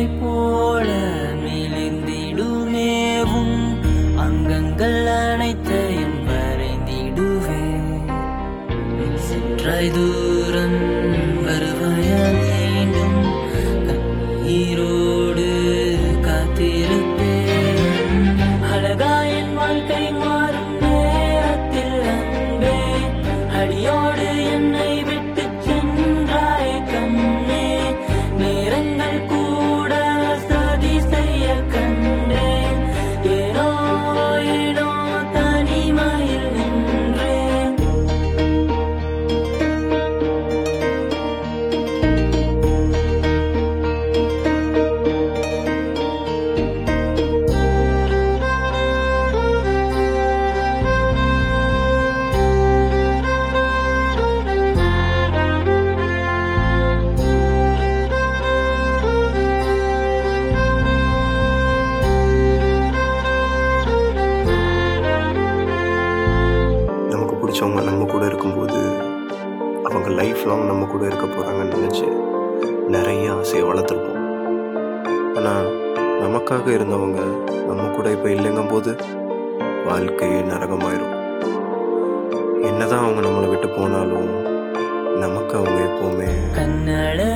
மழை போல மெலிந்திடுமேவும் அங்கங்கள் அனைத்தையும் வரைந்திடுவேன் சென்றாய் தூரம் வருவாயா மீண்டும் கண்ணீரோடு காத்திருப்பேன் அழகா என் வாழ்க்கை மாறும் நேரத்தில் அன்பே அடியோடு என்னை விட்டு சென்றாய் கண்ணே நேரங்கள் கூட சதி செய்ய கண்டேன் ஏனோ ஏனோ தனிமையில் நின்றேன் நமக்கு பிடிச்சவங்க நம்ம கூட இருக்கும்போது அவங்க லைஃப் லாங் நம்ம கூட இருக்க போகிறாங்கன்னு நினச்சி நிறைய ஆசையை வளர்த்துருப்போம் ஆனால் நமக்காக இருந்தவங்க நம்ம கூட இப்போ இல்லைங்கும் போது வாழ்க்கையே நரகமாயிரும் என்னதான் அவங்க நம்மளை விட்டு போனாலும் நமக்கு அவங்க எப்போவுமே கண்ணழ